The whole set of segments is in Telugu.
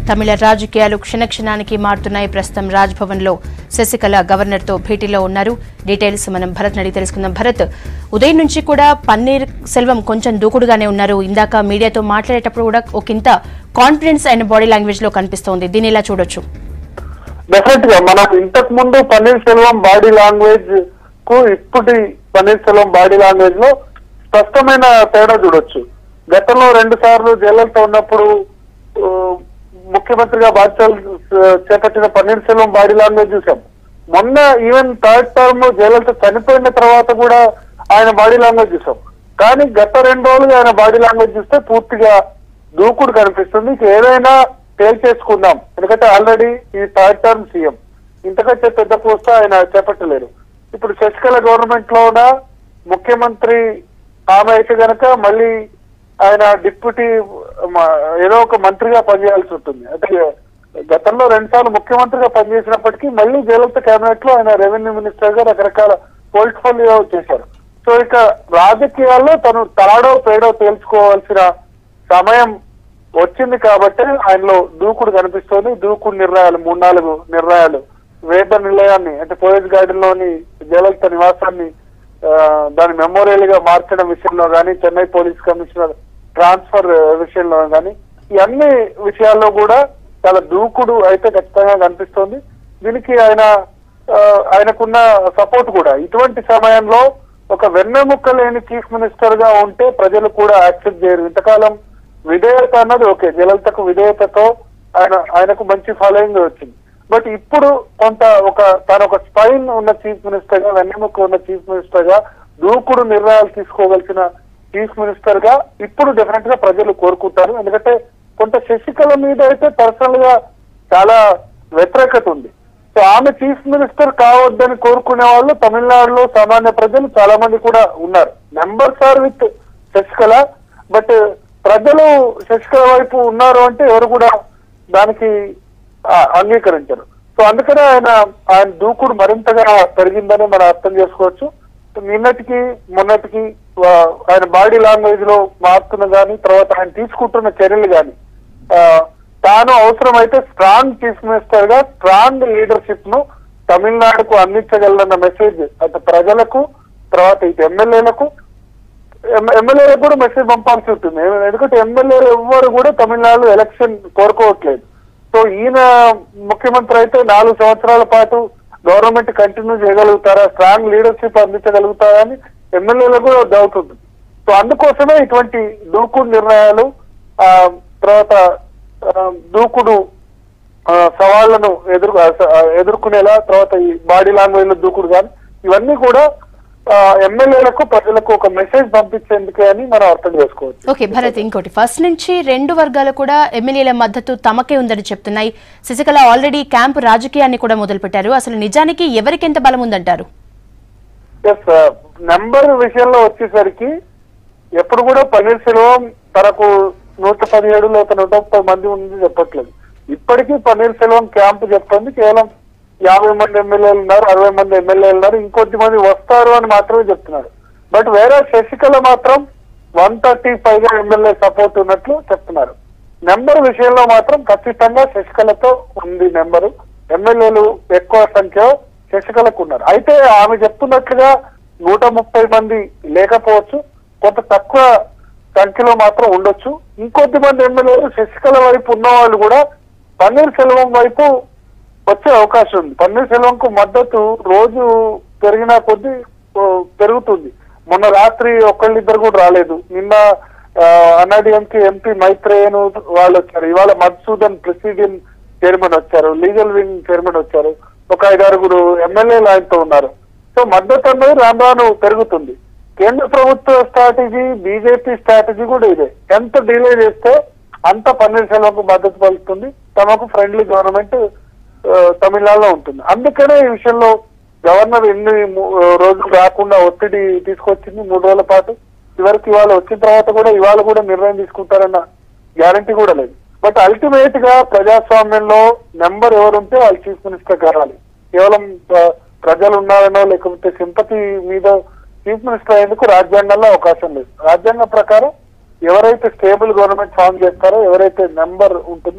తమిళ రాజకీయాలు క్షణక్షణానికి మారుతున్నాయి ప్రస్తుతం రాజ్భవన్ లో శశికళ గవర్నర్ తో భేటీలో ఉన్నారు డీటెయిల్స్ మనం భరత్ అడిగి తెలుసుకుందాం భరత్ ఉదయం నుంచి కూడా పన్నీర్ సెల్వం కొంచెం దూకుడుగానే ఉన్నారు ఇందాక మీడియాతో మాట్లాడేటప్పుడు కూడా ఒకంత కాన్ఫిడెన్స్ అయిన బాడీ లాంగ్వేజ్ లో కనిపిస్తోంది దీన్ని ఇలా చూడొచ్చు డెఫినెట్ గా మనం ఇంతకు ముందు పన్నీర్ సెల్వం బాడీ లాంగ్వేజ్ కు ఇప్పటి పన్నీర్ సెల్వం బాడీ లాంగ్వేజ్ లో స్పష్టమైన తేడా చూడొచ్చు గతంలో రెండు సార్లు జయలలిత ఉన్నప్పుడు ఆ, ముఖ్యమంత్రిగా బాధ్యతలు ఆ, చేపట్టిన పన్నీర్ సెల్వం బాడీ లాంగ్వేజ్ చూసాం మొన్న ఈవెన్ థర్డ్ టర్మ్ జయలలిత చనిపోయిన తర్వాత కూడా ఆయన బాడీ లాంగ్వేజ్ చూసాం కానీ గత రెండు రోజులుగా ఆయన బాడీ లాంగ్వేజ్ చూస్తే పూర్తిగా దూకుడు కనిపిస్తుంది ఇక ఏదైనా తేల్చేసుకుందాం ఎందుకంటే ఆల్రెడీ ఈ థర్డ్ టర్మ్ సీఎం ఇంతకంటే పెద్ద పోస్ట్ ఆయన చేపట్టలేరు ఇప్పుడు శశికళ గవర్నమెంట్ లో ఉన్న ముఖ్యమంత్రి ఆమె అయితే గనక మళ్ళీ ఆయన డిప్యూటీ మ- ఏదో ఒక మంత్రిగా పనిచేయాల్సి ఉంటుంది అంటే గతంలో రెండుసార్లు ముఖ్యమంత్రిగా పనిచేసినప్పటికీ మళ్ళీ జయలలిత కేబినెట్ లో ఆయన రెవెన్యూ మినిస్టర్ గా రకరకాల పోర్ట్ఫోలియో చేశారు సో ఇక రాజకీయాల్లో తను తాడో పేడో తేల్చుకోవాల్సిన సమయం వచ్చింది కాబట్టి ఆయనలో దూకుడు కనిపిస్తోంది దూకుడు నిర్ణయాలు మూడు నాలుగు నిర్ణయాలు వేద నిలయాన్ని అంటే పోయేజ్ గార్డెన్ లోని జయలలిత నివాసాన్ని ఆ, దాని మెమోరియల్ గా మార్చడం విషయంలో కానీ చెన్నై పోలీస్ కమిషనర్ ట్రాన్స్ఫర్ విషయంలో కానీ ఈ అన్ని విషయాల్లో కూడా చాలా దూకుడు అయితే ఖచ్చితంగా కనిపిస్తోంది దీనికి ఆయన ఆ, ఆయనకున్న సపోర్ట్ కూడా ఇటువంటి సమయంలో ఒక వెన్నెముక్క లేని చీఫ్ మినిస్టర్ గా ఉంటే ప్రజలు కూడా యాక్సెప్ట్ చేయరు ఇంతకాలం విధేయత అన్నది ఓకే జయలలితకు విధేయతతో ఆయన ఆయనకు మంచి ఫాలోయింగ్ వచ్చింది బట్ ఇప్పుడు కొంత ఒక తన ఒక స్పైన్ ఉన్న చీఫ్ మినిస్టర్ గా వెన్నెముక ఉన్న చీఫ్ మినిస్టర్ గా దూకుడు నిర్ణయాలు తీసుకోవాల్సిన చీఫ్ మినిస్టర్ గా ఇప్పుడు డెఫినెట్ గా ప్రజలు కోరుకుంటారు ఎందుకంటే కొంత శశికళ మీద అయితే పర్సనల్ గా చాలా వ్యతిరేకత ఉంది సో ఆమె చీఫ్ మినిస్టర్ కావద్దని కోరుకునే వాళ్ళు తమిళనాడులో సామాన్య ప్రజలు చాలా మంది కూడా ఉన్నారు numbers are with Sasikala but ప్రజలు శశికళ వైపు ఉన్నారు అంటే ఎవరు కూడా దానికి ఆ, అంగీకరించరు సో అందుకనే ఆయన ఆయన దూకుడు మరింతగా పెరిగిందని మనం అర్థం చేసుకోవచ్చు నిన్నటికి మొన్నటికి ఆ, ఆయన బాడీ లాంగ్వేజ్ లో మార్పును గాని తర్వాత ఆయన తీసుకుంటున్న చర్యలు గాని ఆ, తాను అవసరమైతే స్ట్రాంగ్ చీఫ్ మినిస్టర్ గా స్ట్రాంగ్ లీడర్షిప్ ను తమిళనాడుకు అందించగలన్న మెసేజ్ అటు ప్రజలకు తర్వాత ఇటు ఎమ్మెల్యేలకు ఎమ్మెల్యేలకు కూడా మెసేజ్ పంపాల్సి ఉంటుంది ఏ- ఎందుకంటే ఎమ్మెల్యేలు ఎవ్వరు కూడా తమిళనాడు ఎలక్షన్ కోరుకోవట్లేదు సో ఈయన ముఖ్యమంత్రి అయితే నాలుగు సంవత్సరాల పాటు గవర్నమెంట్ కంటిన్యూ చేయగలుగుతారా స్ట్రాంగ్ లీడర్షిప్ అందించగలుగుతారా అని ఎమ్మెల్యేలకు కూడా డౌట్ ఉంటుంది సో అందుకోసమే ఇటువంటి దూకుడు నిర్ణయాలు ఆ, తర్వాత ఆ, దూకుడు ఆ, సవాళ్లను ఎదురు ఆ, ఎదుర్కొనేలా తర్వాత ఈ బాడీ లాంగ్వేజ్ లో దూకుడు కానీ ఇవన్నీ కూడా ఆ, ఎమ్మెల్యేలకు ప్రజలకు ఒక మెసేజ్ పంపించేందుకే అని మనం అర్థం చేసుకోవచ్చు ఓకే భరత్ ఇంకోటి ఫస్ట్ నుంచి రెండు వర్గాలు కూడా ఎమ్మెల్యేల మద్దతు తమకే ఉందని చెప్తున్నాయి శశికళ ఆల్రెడీ క్యాంపు రాజకీయాన్ని కూడా మొదలుపెట్టారు అసలు నిజానికి ఎవరికి ఎంత బలం ఉందంటారు ఎస్ నెంబర్ విషయంలో వచ్చేసరికి ఎప్పుడు కూడా పన్నీర్ సెల్వం తనకు నూట పదిహేడు లేక నూట ముప్పై మంది ఉంది చెప్పట్లేదు ఇప్పటికీ పన్నీర్ సెల్వం క్యాంపు చెప్తుంది కేవలం యాభై మంది ఎమ్మెల్యేలు ఉన్నారు అరవై మంది ఎమ్మెల్యేలు ఉన్నారు ఇంకొద్ది మంది వస్తారు అని మాత్రమే చెప్తున్నారు బట్ వేరే శశికళ మాత్రం వన్ థర్టీ ఫైవ్ గా ఎమ్మెల్యే సపోర్ట్ ఉన్నట్లు చెప్తున్నారు నెంబర్ విషయంలో మాత్రం ఖచ్చితంగా శశికళతో ఉంది నెంబరు ఎమ్మెల్యేలు ఎక్కువ సంఖ్యలో శశికళకు ఉన్నారు అయితే ఆమె చెప్తున్నట్లుగా నూట ముప్పై మంది లేకపోవచ్చు కొంత తక్కువ సంఖ్యలో మాత్రం ఉండొచ్చు ఇంకొద్ది మంది ఎమ్మెల్యేలు శశికళ వైపు ఉన్న వాళ్ళు కూడా పన్నీర్ సెల్వం వైపు వచ్చే అవకాశం ఉంది పన్నీర్ సెల్వంకు మద్దతు రోజు పెరిగిన కొద్దీ ఓ, పెరుగుతుంది మొన్న రాత్రి ఒకళ్ళిద్దరు కూడా రాలేదు నిన్న అన్నాడీఎంకి ఎంపీ మైత్రేయను వాళ్ళు వచ్చారు ఇవాళ మధుసూదన్ ప్రెసిడియం చైర్మన్ వచ్చారు లీగల్ వింగ్ చైర్మన్ వచ్చారు ఒక ఐదారుగురు ఎమ్మెల్యేలు ఆయనతో ఉన్నారు సో మద్దతు అనేది రాను రాను పెరుగుతుంది కేంద్ర ప్రభుత్వ స్ట్రాటజీ బీజేపీ స్ట్రాటజీ కూడా ఇదే ఎంత డిలే చేస్తే అంత పన్నీర్ సెల్వంకు మద్దతు పలుకుతుంది తమకు ఫ్రెండ్లీ గవర్నమెంట్ ఆ, తమిళనాడులో ఉంటుంది అందుకనే ఈ విషయంలో గవర్నర్ ఎన్ని ము- రోజులు రాకుండా ఒత్తిడి తీసుకొచ్చింది మూడు రోజుల పాటు చివరికి ఇవాళ వచ్చిన తర్వాత కూడా ఇవాళ కూడా నిర్ణయం తీసుకుంటారన్న గ్యారంటీ కూడా లేదు బట్ అల్టిమేట్ గా ప్రజాస్వామ్యంలో నెంబర్ ఎవరుంటే వాళ్ళు చీఫ్ మినిస్టర్ కావాలి కేవలం ఆ, ప్రజలు ఉన్నారనో లేకపోతే సింపతి మీద చీఫ్ మినిస్టర్ అయ్యేందుకు రాజ్యాంగంలో అవకాశం లేదు రాజ్యాంగం ప్రకారం ఎవరైతే స్టేబుల్ గవర్నమెంట్ ఫామ్ చేస్తారో ఎవరైతే నెంబర్ ఉంటుందో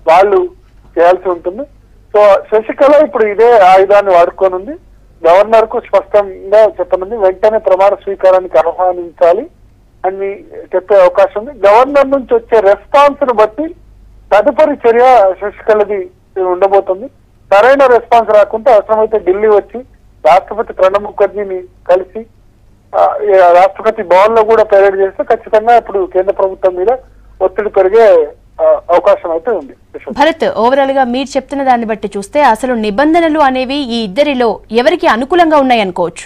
వాళ్ళు చేయాల్సి ఉంటుంది సో శశికళ ఇప్పుడు ఇదే ఆయుధాన్ని వాడుకోనుంది గవర్నర్ కు స్పష్టంగా చెప్పనుంది వెంటనే ప్రమాణ స్వీకారానికి ఆహ్వానించాలి అని చెప్పే అవకాశం ఉంది గవర్నర్ నుంచి వచ్చే రెస్పాన్స్ ను బట్టి తదుపరి చర్య శశికళది ఉండబోతుంది సరైన రెస్పాన్స్ రాకుంటే అవసరమైతే ఢిల్లీ వచ్చి రాష్ట్రపతి ప్రణబ్ ముఖర్జీని కలిసి ఆ, ఈ రాష్ట్రపతి భవన్ లో కూడా పెరేడ్ చేస్తే ఖచ్చితంగా ఇప్పుడు కేంద్ర ప్రభుత్వం మీద ఒత్తిడి పెరిగే ఆ, అవకాశం అయితే ఉంది యశోద. భరత్ ఓవరాల్ గా మీరు చెప్తున్న దాన్ని బట్టి చూస్తే అసలు నిబంధనలు అనేవి ఈ ఇద్దరిలో ఎవరికి అనుకూలంగా ఉన్నాయి అనుకోవచ్చు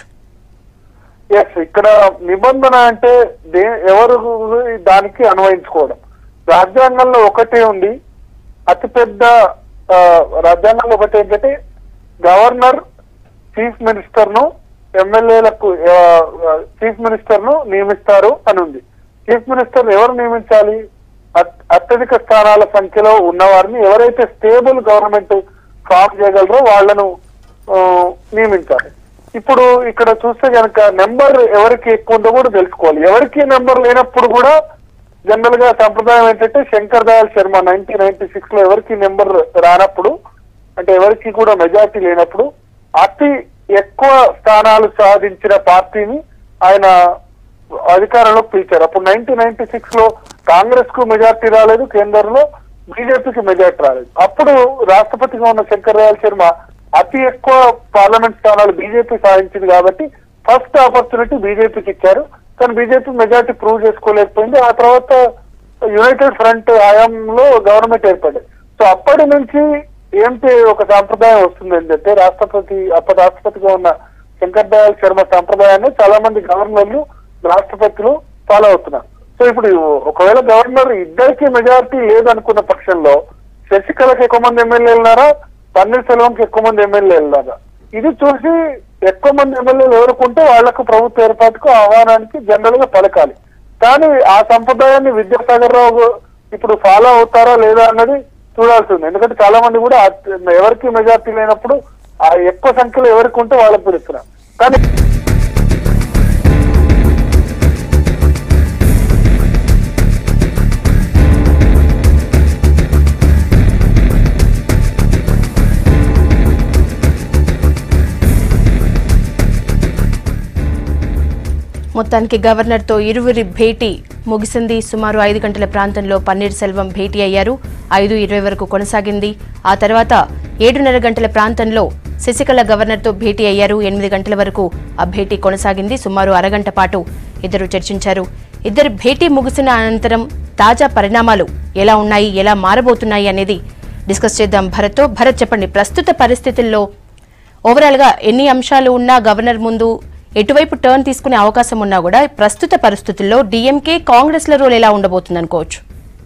ఎస్ ఇక్కడ నిబంధన అంటే దే- ఎవరు దానికి అన్వయించుకోవడం రాజ్యాంగంలో ఒకటే ఉంది అతిపెద్ద ఆ, రాజ్యాంగంలో ఒకటి ఏంటంటే గవర్నర్ చీఫ్ మినిస్టర్ ను ఎమ్మెల్యేలకు చీఫ్ మినిస్టర్ ను నియమిస్తారు అని ఉంది చీఫ్ మినిస్టర్ ఎవరు నియమించాలి అత్- అత్యధిక స్థానాల సంఖ్యలో ఉన్నవారిని ఎవరైతే స్టేబుల్ గవర్నమెంట్ ఫామ్ చేయగలరో వాళ్ళను ఆ, నియమించాలి ఇప్పుడు ఇక్కడ చూస్తే కనుక నెంబర్ ఎవరికి ఎక్కువ ఉందో కూడా తెలుసుకోవాలి ఎవరికి నెంబర్ లేనప్పుడు కూడా జనరల్ గా సంప్రదాయం ఏంటంటే Shankar Dayal Sharma nineteen ninety six లో ఎవరికి నెంబర్ రానప్పుడు అంటే ఎవరికి కూడా మెజార్టీ లేనప్పుడు అతి ఎక్కువ స్థానాలు సాధించిన పార్టీని ఆయన అధికారంలోకి పిలిచారు అప్పుడు నైన్టీన్ నైన్టీ సిక్స్ లో కాంగ్రెస్ కు మెజార్టీ రాలేదు కేంద్రంలో బీజేపీకి మెజార్టీ రాలేదు అప్పుడు రాష్ట్రపతిగా ఉన్న శంకర్ దయాల్ శర్మ అతి ఎక్కువ పార్లమెంట్ స్థానాలు బీజేపీ సాధించింది కాబట్టి ఫస్ట్ ఆపర్చునిటీ బీజేపీకి ఇచ్చారు కానీ బీజేపీ మెజార్టీ ప్రూవ్ చేసుకోలేకపోయింది ఆ తర్వాత యునైటెడ్ ఫ్రంట్ హయాంలో గవర్నమెంట్ ఏర్పడింది సో అప్పటి నుంచి ఏంటి ఒక సాంప్రదాయం వస్తుంది ఏంటంటే రాష్ట్రపతి అప్పటి రాష్ట్రపతిగా ఉన్న శంకర్ దయాల్ శర్మ సాంప్రదాయాన్ని చాలా మంది గవర్నర్లు రాష్ట్రపతులు ఫాలో అవుతున్నారు సో ఇప్పుడు ఒకవేళ గవర్నర్ ఇద్దరికి మెజారిటీ లేదనుకున్న పక్షంలో శశికళకి ఎక్కువ మంది ఎమ్మెల్యేలు ఉన్నారా పన్నీర్ సెల్వంకి ఎక్కువ మంది ఎమ్మెల్యేలు ఉన్నారా ఇది చూసి ఎక్కువ మంది ఎమ్మెల్యేలు ఎవరుకుంటే వాళ్లకు ప్రభుత్వ ఏర్పాటుకు ఆహ్వానానికి జనరల్ గా పలకాలి కానీ ఆ సంప్రదాయాన్ని విద్యాసాగర్ రావు ఇప్పుడు ఫాలో అవుతారా లేదా అన్నది చూడాల్సి ఉంది ఎందుకంటే చాలా మంది కూడా అత్- ఎవరికి మెజార్టీ లేనప్పుడు ఆ ఎక్కువ సంఖ్యలో ఎవరికి ఉంటే వాళ్ళకి పిలుస్తున్నారు కానీ మొత్తానికి గవర్నర్తో ఇరువురి భేటీ ముగిసింది సుమారు ఐదు గంటల ప్రాంతంలో పన్నీర్ సెల్వం భేటీ అయ్యారు ఐదు ఇరవై వరకు కొనసాగింది ఆ తర్వాత ఏడున్నర గంటల ప్రాంతంలో శశికళ గవర్నర్తో భేటీ అయ్యారు ఎనిమిది గంటల వరకు ఆ భేటీ కొనసాగింది సుమారు అరగంట పాటు ఇద్దరు చర్చించారు ఇద్దరు భేటీ ముగిసిన అనంతరం తాజా పరిణామాలు ఎలా ఉన్నాయి ఎలా మారబోతున్నాయి అనేది డిస్కస్ చేద్దాం భరత్తో భరత్ చెప్పండి ప్రస్తుత పరిస్థితుల్లో ఓవరాల్ గా ఎన్ని అంశాలు ఉన్నా గవర్నర్ ముందు ఎటువైపు టర్న్ తీసుకునే అవకాశం ఉన్నా కూడా ప్రస్తుత పరిస్థితుల్లో డిఎంకే కాంగ్రెస్ ల రోల్ ఎలా ఉండబోతుంది అనుకోవచ్చు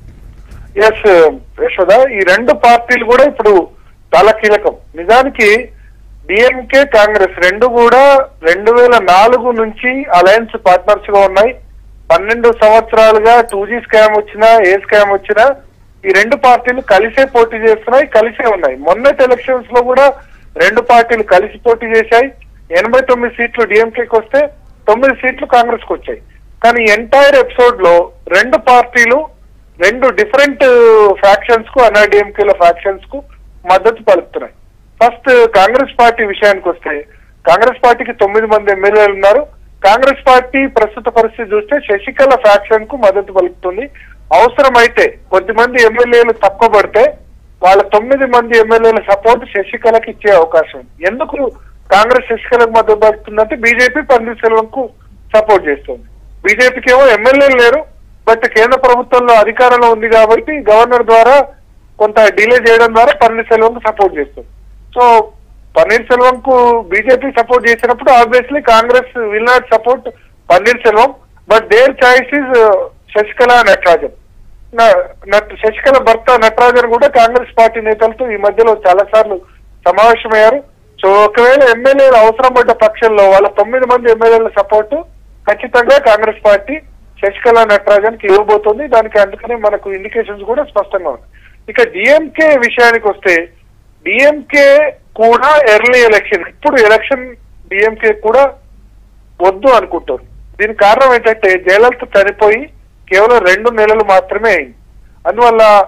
ఎస్ యశోద ఈ రెండు పార్టీలు కూడా ఇప్పుడు చాలా కీలకం నిజానికి డిఎంకే కాంగ్రెస్ రెండు కూడా రెండు వేల నాలుగు నుంచి అలయన్స్ పార్ట్నర్స్ గా ఉన్నాయి పన్నెండు సంవత్సరాలుగా టూ జీ స్కామ్ వచ్చినా ఏ స్కామ్ వచ్చినా ఈ రెండు పార్టీలు కలిసే పోటీ చేస్తున్నాయి కలిసే ఉన్నాయి మొన్నటి ఎలక్షన్స్ లో కూడా రెండు పార్టీలు కలిసి పోటీ చేశాయి ఎనభై తొమ్మిది సీట్లు డిఎంకేకి వస్తే తొమ్మిది సీట్లు కాంగ్రెస్ కు వచ్చాయి కానీ ఎంటైర్ ఎపిసోడ్ లో రెండు పార్టీలు రెండు డిఫరెంట్ ఫ్యాక్షన్స్ కు అన్నాడీఎంకే లో ఫ్యాక్షన్స్ కు మద్దతు పలుకుతున్నాయి ఫస్ట్ కాంగ్రెస్ పార్టీ విషయానికి వస్తే కాంగ్రెస్ పార్టీకి తొమ్మిది మంది ఎమ్మెల్యేలు ఉన్నారు కాంగ్రెస్ పార్టీ ప్రస్తుత పరిస్థితి చూస్తే శశికళ ఫ్యాక్షన్ కు మద్దతు పలుకుతుంది అవసరమైతే కొద్దిమంది ఎమ్మెల్యేలు తక్కువ పడితే వాళ్ళ తొమ్మిది మంది ఎమ్మెల్యేల సపోర్ట్ శశికళకి ఇచ్చే అవకాశం ఉంది. ఎందుకు కాంగ్రెస్ శశికళకు మద్దతు పలుకుతుందంటే బీజేపీ పన్నీర్ సెల్వంకు సపోర్ట్ చేస్తుంది బీజేపీకి ఏమో ఎమ్మెల్యేలు లేరు బట్ కేంద్ర ప్రభుత్వంలో అధికారంలో ఉంది కాబట్టి గవర్నర్ ద్వారా కొంత డిలే చేయడం ద్వారా పన్నీర్ సెల్వంకు సపోర్ట్ చేస్తుంది సో పన్నీర్ సెల్వం కు బీజేపీ సపోర్ట్ చేసినప్పుడు obviously Congress will not support Panneer Selvam but their choice is Sasikala Natarajan న- నట్- శశికళ భర్త నటరాజన్ కూడా కాంగ్రెస్ పార్టీ నేతలతో ఈ మధ్యలో చాలా సార్లు సమావేశమయ్యారు సో ఒకవేళ ఎమ్మెల్యేలు అవసరం పడ్డ పక్షంలో వాళ్ళ తొమ్మిది మంది ఎమ్మెల్యేల సపోర్టు ఖచ్చితంగా కాంగ్రెస్ పార్టీ శశికళ నటరాజన్ కి ఇవ్వబోతుంది దానికి అందుకనే మనకు ఇండికేషన్స్ కూడా స్పష్టంగా ఉన్నాయి ఇక డిఎంకే విషయానికి వస్తే డిఎంకే కూడా ఎర్లీ ఎలక్షన్ ఇప్పుడు ఎలక్షన్ డిఎంకే కూడా వద్దు అనుకుంటారు దీనికి కారణం ఏంటంటే జయలలిత చనిపోయి కేవలం రెండు నెలలు మాత్రమే అయింది అందువల్ల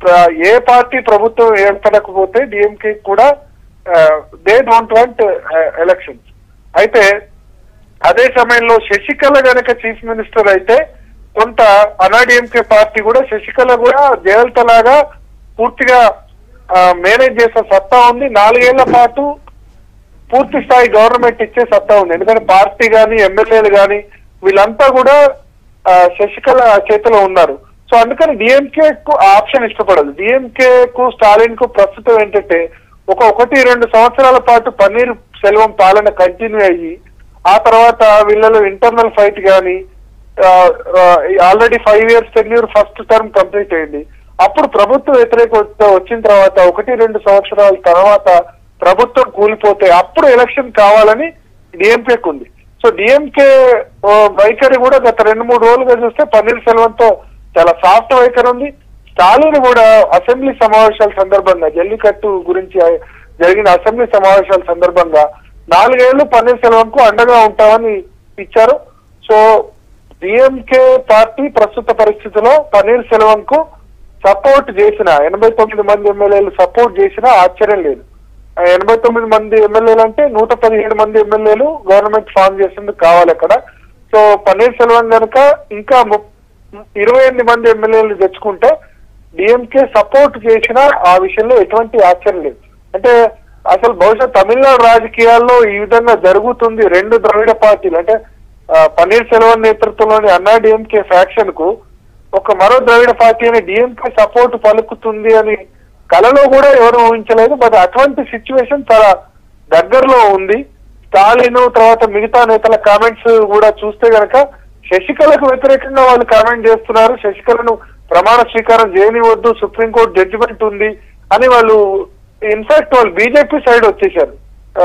ప్ర- ఏ పార్టీ ప్రభుత్వం ఏర్పడకపోతే డిఎంకే కూడా దే డోంట్ వాంట్ ఎలక్షన్స్ అయితే అదే సమయంలో శశికళ గనక చీఫ్ మినిస్టర్ అయితే కొంత అనాడిఎంకే పార్టీ కూడా శశికళ కూడా జయలలిత లాగా పూర్తిగా మేనేజ్ చేసే సత్తా ఉంది నాలుగేళ్ల పాటు పూర్తి స్థాయి గవర్నమెంట్ ఇచ్చే సత్తా ఉంది ఎందుకంటే పార్టీ గాని ఎమ్మెల్యేలు గాని వీళ్ళంతా కూడా ఆ, శశికళ చేతిలో ఉన్నారు సో అందుకని డిఎంకే కు ఆ ఆప్షన్ ఇష్టపడదు డిఎంకే కు స్టాలిన్ కు ప్రస్తుతం ఏంటంటే ఒక ఒకటి రెండు సంవత్సరాల పాటు పన్నీర్ సెల్వం పాలన కంటిన్యూ అయ్యి ఆ తర్వాత వీళ్ళలో ఇంటర్నల్ ఫైట్ గాని already five years tenure first term complete అయింది అప్పుడు ప్రభుత్వ వ్యతిరేకత వచ్చిన తర్వాత ఒకటి రెండు సంవత్సరాల తర్వాత ప్రభుత్వం కూలిపోతే అప్పుడు ఎలక్షన్ కావాలని డిఎంకేకి ఉంది సో డిఎంకే వైఖరి కూడా గత రెండు మూడు రోజులుగా చూస్తే పన్నీర్ సెల్వంతో చాలా సాఫ్ట్ వైఖరి ఉంది స్టాలిన్ కూడా అసెంబ్లీ సమావేశాల సందర్భంగా జల్లికట్టు గురించి జరిగిన అసెంబ్లీ సమావేశాల సందర్భంగా నాలుగేళ్లు పన్నీర్ సెల్వంకు అండగా ఉంటామని ఇచ్చారు సో డిఎంకే పార్టీ ప్రస్తుత పరిస్థితిలో పన్నీర్ సెల్వంకు సపోర్ట్ చేసిన ఎనభై తొమ్మిది మంది ఎమ్మెల్యేలు సపోర్ట్ చేసినా ఆశ్చర్యం లేదు ఆ ఎనభై తొమ్మిది మంది ఎమ్మెల్యేలు అంటే నూట పదిహేడు మంది ఎమ్మెల్యేలు గవర్నమెంట్ ఫామ్ చేసేందుకు కావాలి అక్కడ సో పన్నీర్ సెల్వం కనుక ఇంకా ము- ఇరవై ఎనిమిది మంది ఎమ్మెల్యేలు తెచ్చుకుంటే డిఎంకే సపోర్ట్ చేసిన ఆ విషయంలో ఎటువంటి ఆశ్చర్యం లేదు అంటే అసలు బహుశా తమిళనాడు రాజకీయాల్లో ఈ విధంగా జరుగుతుంది రెండు ద్రవిడ పార్టీలు అంటే ఆ, పన్నీర్ సెల్వన్ నేతృత్వంలోని అన్నా డిఎంకే ఫ్యాక్షన్ కు ఒక మరో ద్రవిడ పార్టీ అని డిఎంకే సపోర్ట్ పలుకుతుంది అని కలలో కూడా ఎవరు ఊహించలేదు బట్ అటువంటి సిచ్యువేషన్ చాలా దగ్గరలో ఉంది స్టాలిన్ తర్వాత మిగతా నేతల కామెంట్స్ కూడా చూస్తే గనక శశికళకు వ్యతిరేకంగా వాళ్ళు కామెంట్ చేస్తున్నారు శశికళను ప్రమాణ స్వీకారం చేయనివద్దు సుప్రీంకోర్టు జడ్జిమెంట్ ఉంది అని వాళ్ళు ఇన్ఫాక్ట్ వాళ్ళు బీజేపీ సైడ్ వచ్చేసారు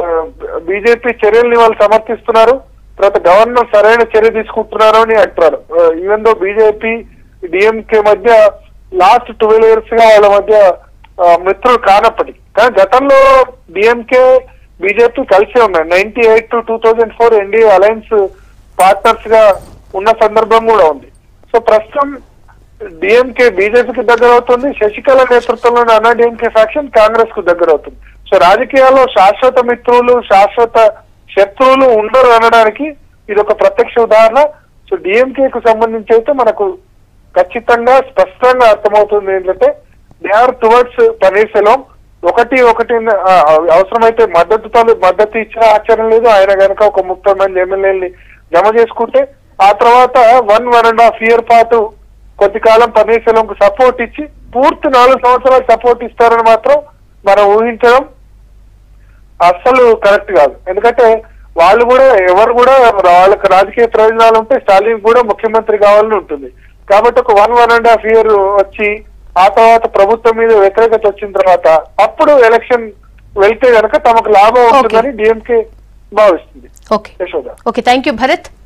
బీజేపీ చర్యల్ని వాళ్ళు సమర్థిస్తున్నారు తర్వాత గవర్నర్ సరైన చర్య తీసుకుంటున్నారు అని అంటున్నారు ఈవెన్ దో బీజేపీ డిఎంకే మధ్య లాస్ట్ ట్వెల్వ్ ఇయర్స్ గా వాళ్ళ మధ్య ఆ, మిత్రులు కానప్పటికీ కానీ గతంలో డిఎంకే బీజేపీ కలిసే ఉన్నాయి ninety eight to two thousand four NDA alliance partners గా ఉన్న సందర్భం కూడా ఉంది సో ప్రస్తుతం డిఎంకే బీజేపీకి దగ్గర అవుతుంది శశికళ నేతృత్వంలోని అన్నా డిఎంకే ఫ్యాక్షన్ కాంగ్రెస్ కు దగ్గర అవుతుంది సో రాజకీయాల్లో శాశ్వత మిత్రులు శాశ్వత శత్రువులు ఉండరు అనడానికి ఇది ఒక ప్రత్యక్ష ఉదాహరణ సో డిఎంకే కు సంబంధించి అయితే మనకు ఖచ్చితంగా స్పష్టంగా అర్థమవుతుంది ఏంటంటే they are towards Panneer Selvam ఒకటి ఒకటి ఆ, అవసరమైతే మద్దతుతో మద్దతు ఇచ్చిన ఆశ్చర్యం లేదు ఆయన గనక ఒక ముప్పై మంది ఎమ్మెల్యేలని జమ చేసుకుంటే ఆ తర్వాత one one and half year పాటు కొద్ది కాలం పన్నీర్ సెల్వంకు సపోర్ట్ ఇచ్చి పూర్తి నాలుగు సంవత్సరాలు సపోర్ట్ ఇస్తారని మాత్రం మనం ఊహించడం అస్సలు కరెక్ట్ కాదు ఎందుకంటే వాళ్ళు కూడా ఎవరు కూడా వాళ్ళకి రాజకీయ ప్రయోజనాలు ఉంటే స్టాలిన్ కూడా ముఖ్యమంత్రి కావాలని ఉంటుంది కాబట్టి ఒక one one and half year వచ్చి ఆ తర్వాత ప్రభుత్వం మీద వ్యతిరేకత వచ్చిన తర్వాత అప్పుడు ఎలక్షన్ వెళ్తే గనక తమకు లాభం ఉంటుందని డిఎంకే భావిస్తుంది okay Yashoda okay thank you Bharat